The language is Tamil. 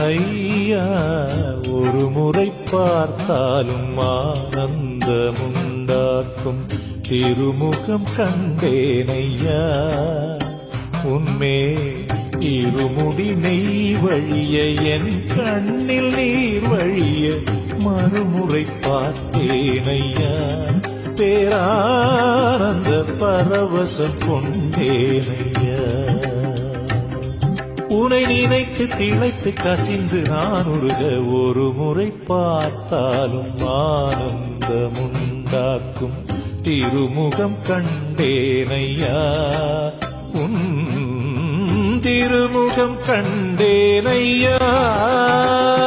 ஐயா ஒரு முறை பார்த்தாலும் ஆனந்தமுண்டாக்கும் திருமுகம் கண்டேனையா உன்மே இருமுடி நெய் வழிய என் கண்ணில் நீர் வழிய மறுமுறை பார்த்தேனையா பேரானந்த பரவசம் கொண்டேனையா உனை நினைத்து திளைத்து கசிந்து நான் உருக ஒரு முறை பார்த்தாலும் ஆனந்தமுண்டாக்கும் திருமுகம் கண்டேனையா உன் திருமுகம் கண்டேனையா